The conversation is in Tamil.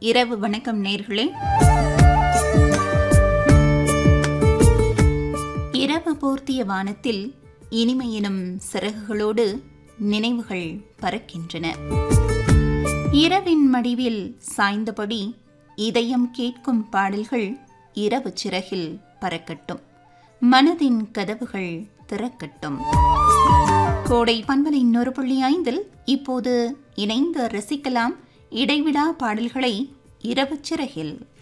இரவு வணக்கம் நேர்களே இரவு போர்த்திய வானத்தில் இனிமையினும் சிறகுகளோடு நினைவுகள் பறக்கின்றன இரவின் மடிவில் சாய்ந்தபடி இதயம் கேட்கும் பாடல்கள் இரவு சிறகில் பறக்கட்டும் மனதின் கதவுகள் திறக்கட்டும் கோடை பண்பலை இன்னொரு புள்ளி ஐந்தில் இப்போது இணைந்து ரசிக்கலாம் இடைவிடா பாடல்களை இரவு சிறகில்